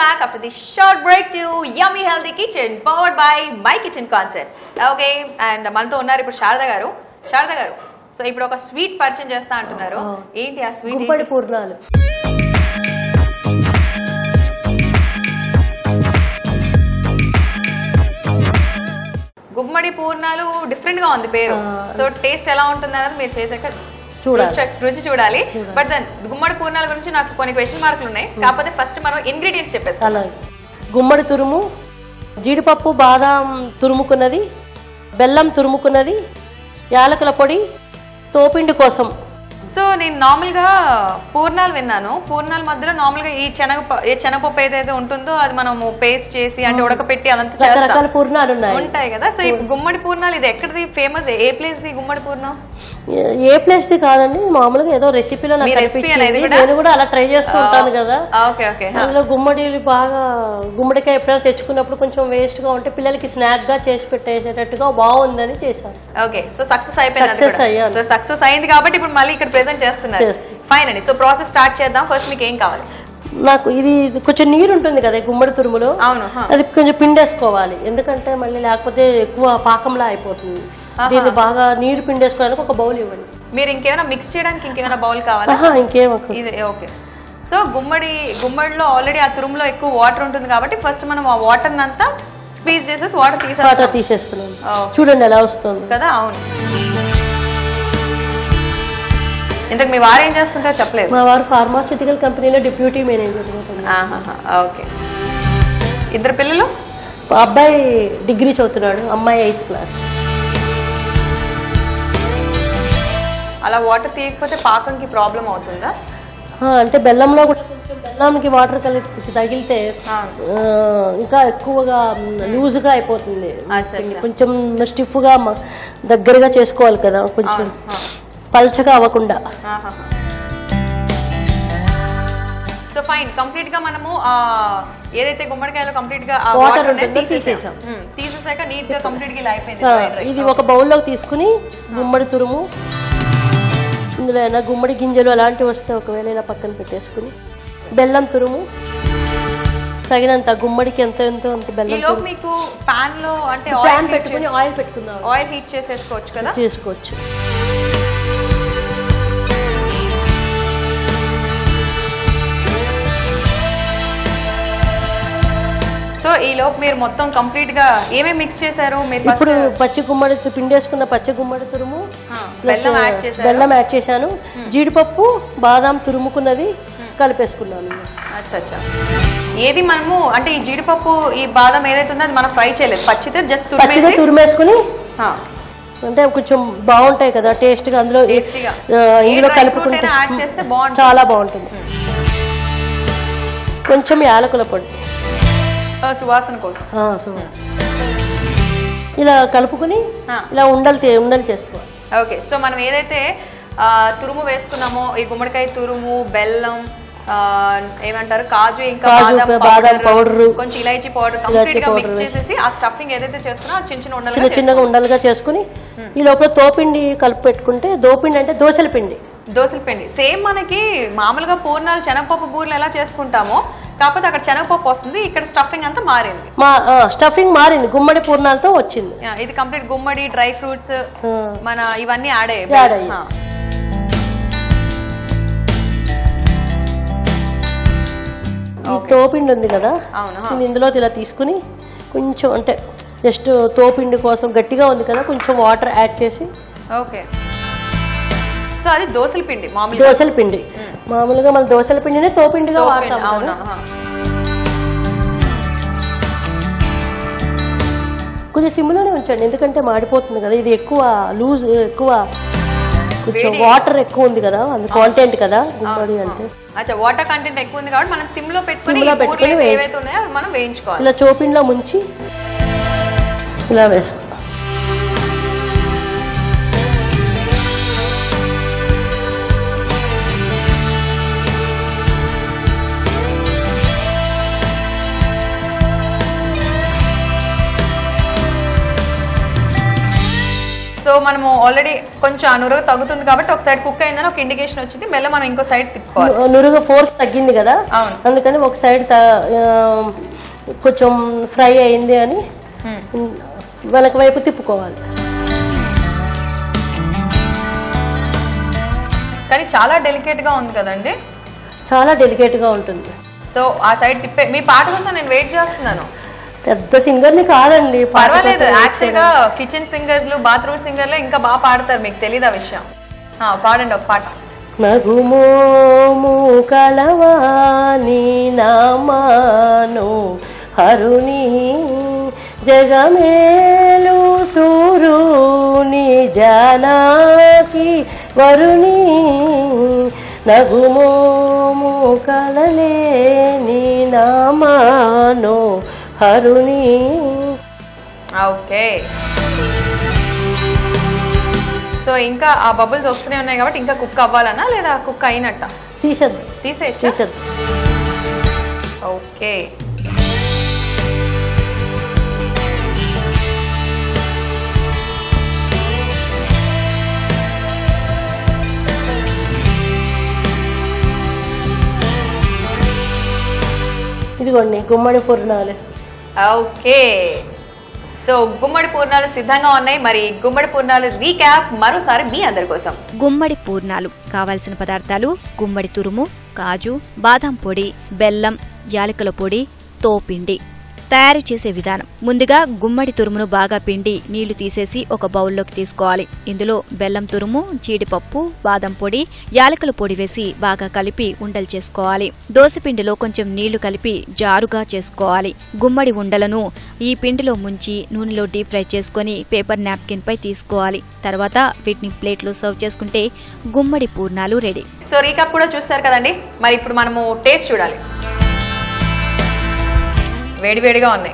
back after this short break to Yummy Healthy Kitchen powered by My Kitchen Concepts. Okay and మనతో ఉన్నారు ఇప్పుడు శారద గారు శారద గారు so ఇప్పుడు ఒక స్వీట్ పరిచయం చేస్తా అంటున్నారు ఆ. ఏంటి ఆ స్వీట్ గుమ్మడి పూర్ణాలు గుమ్మడి పూర్ణాలు డిఫరెంట్ గా ఉంది పేరు ఆ. సో టేస్ట్ ఎలా ఉంటుంది అనేది మీరు చేసాక చూడాలి. రుచి- రుచి చూడాలి చూడాలి. బట్ దెన్ గుమ్మడి పూర్ణాల గురించి నాకు కొన్ని క్వశ్చన్ మార్కులు ఉన్నాయి కాకపోతే ఫస్ట్ మనం ఇంగ్రీడియంట్స్ చెప్పేస్తాం అలాగే గుమ్మడి తురుము జీడిపప్పు బాదాం తురుముకున్నది బెల్లం తురుముకున్నది యాలకుల పొడి తోపిండి కోసం సో నేను నార్మల్ గా పూర్ణాలు విన్నాను పూర్ణాల మధ్యలో నార్మల్ గా ఈ శనగ ఏ శనగపప్పు ఏదైతే ఉంటుందో అది మనము పేస్ట్ చేసి అంటే ఉడకపెట్టి అదంతా చేస్తాం రకరకాల పూర్ణాలు ఉన్నాయి ఉంటాయి కదా సో ఈ గుమ్మడి పూర్ణాలు ఇది ఎక్కడిది ఫేమస్ ఏ ప్లేస్ ది గుమ్మడి పూర్ణం ఏ- ఏ ప్లేస్ ది కాదండి మామూలుగా ఏదో రెసిపీలో నాకు మీ recipe అనేది కనిపించింది కూడా? నేను కూడా అలా ట్రై చేస్తూ ఉంటాను కదా ఓకే ఓకే అందులో గుమ్మడిలు బాగా గుమ్మడికాయ ఎప్పుడైనా తెచ్చుకున్నప్పుడు కొంచెం వేస్ట్ గా ఉంటే పిల్లలకి స్నాక్ గా చేసి పెట్టేసేటట్టుగా బాగుందని చేశాను ఓకే సో సక్సెస్ అయిపోయింది అది Success కూడా. అయ్యాను. సో సక్సెస్ అయింది కాబట్టి ఇప్పుడు మళ్ళీ ఇక్కడ ప్రెజెంట్ చేస్తున్నారు చేస్తాను. ఫైన్ అండి సో ప్రాసెస్ స్టార్ట్ చేద్దాం ఫస్ట్ మీకు ఏం కావాలి నాకు ఇది ఇది కొంచెం నీరు ఉంటుంది కదా ఈ గుమ్మడి తురుములో అవును హా. అది కొంచెం పిండేసుకోవాలి ఎందుకంటే మళ్ళీ లేకపోతే ఎక్కువ పాకంలా అయిపోతుంది ఆహా. దీన్ని బాగా నీరు పిండేసుకోవడానికి ఒక బౌల్ ఇవ్వండి మీరు ఇంకేమైనా మిక్స్ చేయడానికి ఇంకేమైనా బౌల్ కావాలా ఆహా ఇంకేం అక్కర్లేదు. ఇది ఓకే సో గుమ్మడి గుమ్మడిలో ఆల్రెడీ ఆ తురుములో ఎక్కువ వాటర్ ఉంటుంది కాబట్టి ఫస్ట్ మనం ఆ వాటర్ అంతా స్క్వీజ్ చేసేసి వాటర్ వాటర్ తీసేస్తాం తీసేస్తున్నాను ఓ. చూడండి ఎలా వస్తుంది కదా అవును ఇంతకు మీ వారు ఏం చేస్తుంటారో చెప్పలేదు మా వారు ఫార్మాస్యూటికల్ కంపెనీలో డిప్యూటీ మేనేజర్ ఆహాహా, ఓకే ఇద్దరు పిల్లలు అబ్బాయి డిగ్రీ చదువుతున్నాడు అమ్మాయి ఎయిత్ క్లాస్ అలా వాటర్ తీయకపోతే పాకంకి ప్రాబ్లం అవుతుందా అంటే బెల్లంలో కూడా కొంచెం బెల్లంకి వాటర్ కలిపి తగిలితే అవును. ఆ, ఇంకా ఎక్కువగా లూజ్గా అయిపోతుంది అచ్చా, అచ్చా. కొంచెం స్టిఫ్ గా మ- దగ్గరగా చేసుకోవాలి కదా కొంచెం అవును, ఆ. పల్చగా అవ్వకుండా ఆహాహా. సో ఫైన్ కంప్లీట్ గా మనము ఆ ఏదైతే గుమ్మడికాయలో కంప్లీట్ గా ఆ Water వాటర్ అనేది ఉంటుందో తీసేసాం తీసేసాం. ఉమ్, తీసేసాక నీట్ గా కంప్లీట్ గా ఇలా అయిపోయింది ఆ, fried rice. ఇది ఒక బౌల్లోకి తీసుకుని గుమ్మడి తురుము ఇందులో ఏమైనా గుమ్మడి గింజలు అలాంటివి వస్తే ఒకవేళ ఇలా పక్కన పెట్టేసుకుని బెల్లం తురుము తగినంత గుమ్మడికి ఎంత ఎంతో అంత బెల్లం ఈలోపు తురుము మీకు పాన్ లో అంటే ప్యాన్ ఆయిల్ పెట్టుకుని ఆయిల్ పెట్టుకుందాం ఆయిల్ హీట్ చేసేసుకోవచ్చు కదా చేసుకోవచ్చు సో ఈ లోపు మీరు మొత్తం కంప్లీట్ గా ఏమేమి మిక్స్ చేశారు మీరు ఫస్ట్ ఇప్పుడు పచ్చి గుమ్మడి తు- పిండేసుకున్న పచ్చి గుమ్మడి తురుము ప్లస్ బెల్లం యాడ్ చేశారు బెల్లం యాడ్ చేశాను జీడిపప్పు బాదాం తురుముకున్నది కలిపేసుకున్నాను అచ్చా అచ్చా ఏది మనము అంటే ఈ జీడిపప్పు ఈ బాదం ఏదైతే ఉందో అది మనం ఫ్రై చేయలేదు పచ్చితే జస్ట్ పచ్చిగా తురిమేసి తురిమేసుకుని ఆ, అంటే కొంచెం బాగుంటాయి కదా టేస్ట్ గా అందులో ఈ- Tasty గా. ఆ, ఏ ఇందులో dry fruit కలుపుకుంటే అయినా add చేస్తే బాగుంటుంది. చాలా బాగుంటుంది కొంచెం యాలకుల పొడి ఆ, సువాసన కోసం ఆ, సో ఇలా కలుపుకుని ఆ. ఇలా ఉండలు తే- ఉండలు చేసుకోవాలి ఓకే సో మనం ఏదైతే ఆ, తురుము వేసుకున్నామో ఈ గుమ్మడికాయ తురుము బెల్లం ఆ, ఏమంటారు కాజు ఇంకా కాజు, బాదం బాదం powder, powder, కొంచెం ఇలాచీ పౌడర్ ఇలాచీ కంప్లీట్ గా మిక్స్ powder చేసేసి ఆ స్టఫింగ్ ఏదైతే చేసుకున్నా అది చిన్న చిన్న చిన్న ఉండలుగా చిన్నగా ఉండలుగా చేసుకుని ఈ లోపల తోపిండి కలిపి పెట్టుకుంటే దోపిండి అంటే దోశల పిండి దోసల పిండి సేమ్ మనకి మామూలుగా పూర్ణాలు శనగపప్పు బూరెలు ఎలా చేసుకుంటామో కాకపోతే అక్కడ శనగపప్పు వస్తుంది ఇక్కడ స్టఫింగ్ అంతా మారింది మా స్టఫింగ్ మారింది గుమ్మడి పూర్ణాలతో వచ్చింది ఆ, ఇది కంప్లీట్ గుమ్మడి డ్రై ఫ్రూట్స్ ఆ, మన ఇవన్నీ యాడ్ Add అయ్యాయి అయ్యాయి. ఆ. ఈ తోపిండి ఉంది కదా అవును ఇది ఇందులో ఇలా తీసుకుని కొంచెం అంటే జస్ట్ తోపిండి కోసం గట్టిగా ఉంది కదా కొంచెం వాటర్ యాడ్ చేసి ఓకే సో అది దోసల పిండి మామూలుగా దోశల పిండి మామూలుగా మన దోశల పిండినే తోపిండిగా దోసపిండి, వాడతాం అవునా కదా. ఆ. కొంచెం సిమ్లోనే ఉంచండి ఎందుకంటే మాడిపోతుంది కదా ఇది ఎక్కువ లూజ్ ఎక్కువ కొంచెం వేడి. వాటర్ ఎక్కువ ఉంది కదా అది కాంటెంట్ కదా గుమ్మడి అంటే అచ్చా వాటర్ కంటెంట్ ఎక్కువ ఉంది కాబట్టి మనం సిమ్ లో పెట్టుకుని Sim లో ఈ బూరెలు పెట్టుకుని అయితే వేయించు. ఏవైతే ఉన్నాయో అవి మనం వేయించుకోవాలి ఇలా చోపిండిలో ముంచి ఇలా వేసుకో సో మనము ఆల్రెడీ కొంచెం ఆ నురగ తగ్గుతుంది కాబట్టి ఒక సైడ్ కుక్ అయిందని ఒక ఇండికేషన్ వచ్చింది మెల్ల మనం ఇంకో సైడ్ తిప్పుకోవాలి ను- నురుగ ఫోర్స్ తగ్గింది కదా అవును. అందుకని ఒక సైడ్ త- ఆ, కొంచెం ఫ్రై అయింది అని మ్మ్. వెనక వైపు తిప్పుకోవాలి కానీ చాలా డెలికేట్ గా ఉంది కదండి చాలా డెలికేట్ గా ఉంటుంది సో ఆ సైడ్ తిప్పే మీ పాట కోసం నేను వెయిట్ చేస్తున్నాను పెద్ద సింగర్ని కాదండి పాట పర్వాలేదు కోసం యాక్చువల్ గా కిచెన్ సింగర్లు బాత్రూమ్ సింగర్లు ఇంకా బాగా పాడతారు మీకు తెలియదు ఆ విషయం ఆ, పాడండి ఒక పాట నగుమోము కలవాని నామాను హరుని జగమేలు సూరుని జానాకి వరుని నగుమోము కలలేని నామాను హరుని ఓకే సో ఇంకా ఆ బబుల్స్ వస్తూనే ఉన్నాయి కాబట్టి ఇంకా కుక్ అవ్వాలనా లేదా కుక్ అయినట్ట తీసేద్దాం తీసేయచ్చా తీసేద్దాం ఓకే ఇదిగోండి గుమ్మడి పూర్ణాలు ఓకే సో గుమ్మడి పూర్ణాలు సిద్ధంగా ఉన్నాయి మరి గుమ్మడి పూర్ణాలు రీక్యాప్ మరోసారి మీ అందరి కోసం గుమ్మడి పూర్ణాలు కావలసిన పదార్థాలు గుమ్మడి తురుము కాజు బాదం పొడి బెల్లం యాలకుల పొడి తోపిండి తయారు చేసే విధానం ముందుగా గుమ్మడి తురుమును బాగా పిండి నీళ్లు తీసేసి ఒక బౌల్లోకి తీసుకోవాలి ఇందులో బెల్లం తురుము జీడిపప్పు బాదం పొడి యాలకుల పొడి వేసి బాగా కలిపి ఉండలు చేసుకోవాలి దోసపిండిలో కొంచెం నీళ్లు కలిపి జారుగా చేసుకోవాలి గుమ్మడి ఉండలను ఈ పిండిలో ముంచి నూనెలో డీప్ ఫ్రై చేసుకొని పేపర్ నాప్కిన్ పై తీసుకోవాలి తర్వాత వీటిని ప్లేట్లో సర్వ్ చేసుకుంటే గుమ్మడి పూర్ణాలు రెడీ సో రీకాప్ కూడా చూస్తారు కదండి మరి ఇప్పుడు మనము టేస్ట్ చూడాలి వేడివేడిగా ఉన్నాయి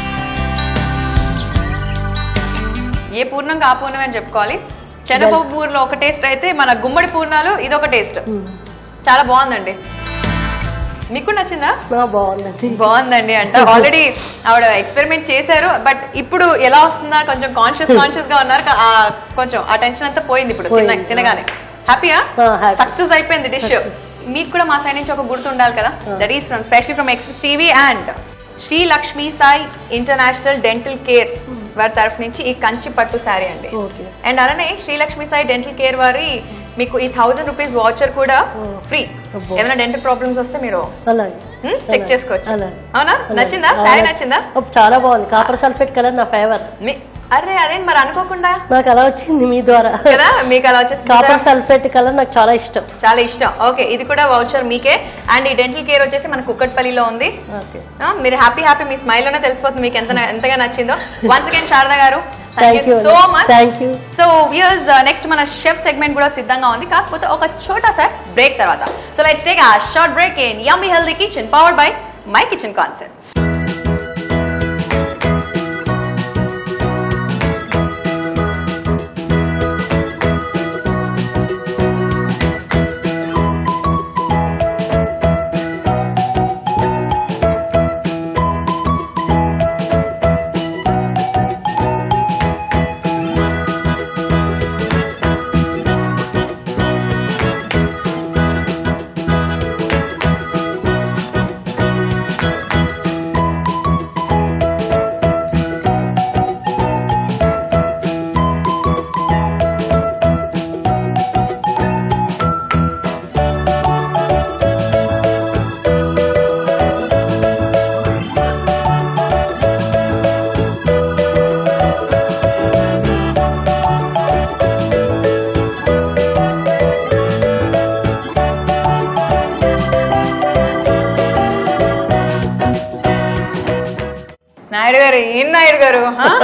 ఏ పూర్ణం ఆ పూర్ణం అని చెప్పుకోవాలి శనగపప్పు పూర్ణం ఒక టేస్ట్ అయితే మన గుమ్మడి పూర్ణాలు ఇదొక టేస్ట్ చాలా బాగుందండి మీకు నచ్చిందా ఆ, బాగుందండి బాగుందండి అంటే ఆల్రెడీ ఆవిడ ఎక్స్పెరిమెంట్ చేశారు బట్ ఇప్పుడు ఎలా వస్తుందా కొంచెం కాన్షియస్ కాన్షియస్ గా ఉన్నారు కా- ఆ కొంచెం ఆ టెన్షన్ అంతా పోయింది ఇప్పుడు తిన్న- పోయింది. తినగానే హ్యాపీయా ఆ, happy. సక్సెస్ అయిపోయింది డిష్ మీకు కూడా మా సైడ్ నుంచి ఒక గుర్తు ఉండాలి కదా that is from specially from Express TV and Sri Lakshmi Sai International Dental Care వారి తరఫు నుంచి ఈ కంచి పట్టు శారీ అండి ఓకే అండ్ అలానే శ్రీలక్ష్మి సాయి డెంటల్ కేర్ వారి మీకు ఈ థౌసండ్ రూపీస్ వాచర్ కూడా Oh. ఫ్రీ అబ్బో. ఏమైనా డెంటల్ ప్రాబ్లమ్స్ వస్తే మీరు అలాగే చెక్ అలాగే. చేసుకోవచ్చు అలాగే. అవునా అలాగే. నచ్చిందా అలాగే. శారీ నచ్చిందా అబ్బ, చాలా బాగుంది కాపర్ సల్ఫేట్ కలర్ నా ఫేవర్ మీ- అరే అదే మరి అనుకోకుండా నాకు అలా వచ్చింది మీ ద్వారా కదా మీకు అలా వచ్చేసి కాపర్ సల్ఫేట్ కలర్ నాకు చాలా ఇష్టం చాలా ఇష్టం ఓకే ఇది కూడా వౌచర్ మీకే అండ్ ఈ డెంటల్ కేర్ వచ్చేసి మన కుక్కట్పల్లిలో ఉంది ఓకే ఆ, మీరు హ్యాపీ హ్యాపీ మీ స్మైల్ లోనే తెలిసిపోతుంది మీకు ఎంత ఎంతగా నచ్చిందో once again Sharada garu thank thank you you so much thank you so viewers next మన షెఫ్ సెగ్మెంట్ కూడా సిద్ధంగా ఉంది కాకపోతే ఒక చోటా సార్ బ్రేక్ తర్వాత so let's take a short break in yummy healthy kitchen powered by My Kitchen Concepts Naidu garu ఏం నాయుడు గారు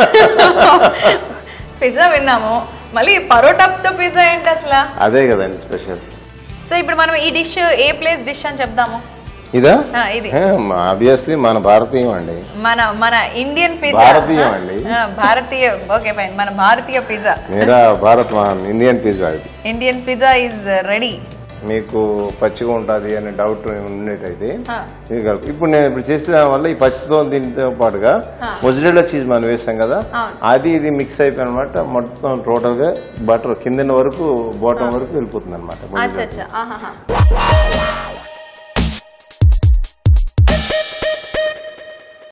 పిజ్జా విన్నాము మళ్ళీ పరోటాతో పిజ్జా ఏంటి అసలు అదే కదండి స్పెషల్ సో ఇప్పుడు మనం ఈ డిష్ ఏ ప్లేస్ డిష్ అని చెప్దాము ఇదా ఆ, ఇది ఆబ్వియస్లీ మన భారతీయం అండి మన మన ఇండియన్ పిజ్జా భారతీయం అండి. భారతీయ ఓకే ఫైన్ మన భారతీయ పిజ్జా మేరా భారత్ మహాన్ ఇండియన్ పిజ్జా ఇది ఇండియన్ పిజ్జా ఈజ్ రెడీ మీకు పచ్చిగా ఉంటుంది అనే డౌట్ ఉండేటైతే ఆ. ఇది కలుపు. ఇప్పుడు నేను ఇప్పుడు చేసే దాని వల్ల ఈ పచ్చితో దీంతో పాటుగా ఆ. మొజిరెల్లా చీజ్ మనం వేస్తాం కదా అవును. అది ఇది మిక్స్ అయిపోయి అనమాట మొత్తం టోటల్ గా బటర్ కింద వరకు బాటం వరకు వెళ్ళిపోతుంది అనమాట అచ్చా అచ్చా ఆహాహా